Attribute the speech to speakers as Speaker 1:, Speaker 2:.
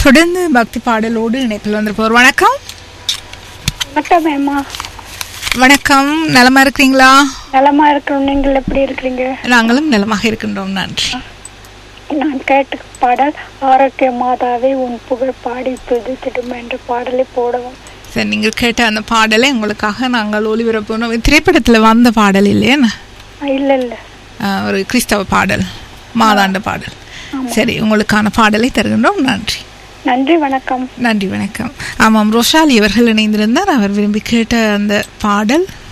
Speaker 1: தொடர்ந்து பக்தி பாடலோடு இணைப்பில் வந்திருப்போர் வணக்கம்
Speaker 2: வணக்கம் ஏம்மா
Speaker 1: வணக்கம் நலமா இருக்கிறீங்களா
Speaker 2: நலமா இருக்கிறோம் நீங்கள் எப்படி இருக்கிறீங்க
Speaker 1: நாங்களும் நலமாக இருக்கின்றோம் நன்றி
Speaker 2: நான் கேட்ட பாடல் ஆரோக்கிய மாதாவே உன் புகழ் பாடி துதித்திடும் என்ற பாடலை போடவும்
Speaker 1: சரி நீங்கள் கேட்ட அந்த பாடலை உங்களுக்காக நாங்கள் ஒளிபரப்பணும் திரைப்படத்தில் வந்த பாடல் இல்லையா
Speaker 2: ஆ, இல்ல இல்ல
Speaker 1: ஆஹ், ஒரு கிறிஸ்தவ பாடல் மாதாண்ட பாடல் சரி உங்களுக்கான பாடலை தருகின்றோம் நன்றி
Speaker 2: நன்றி வணக்கம்
Speaker 1: நன்றி வணக்கம் ஆமாம் ரோஷாலி அவர்கள் இணைந்திருந்தார் அவர் விரும்பி கேட்ட அந்த பாடல்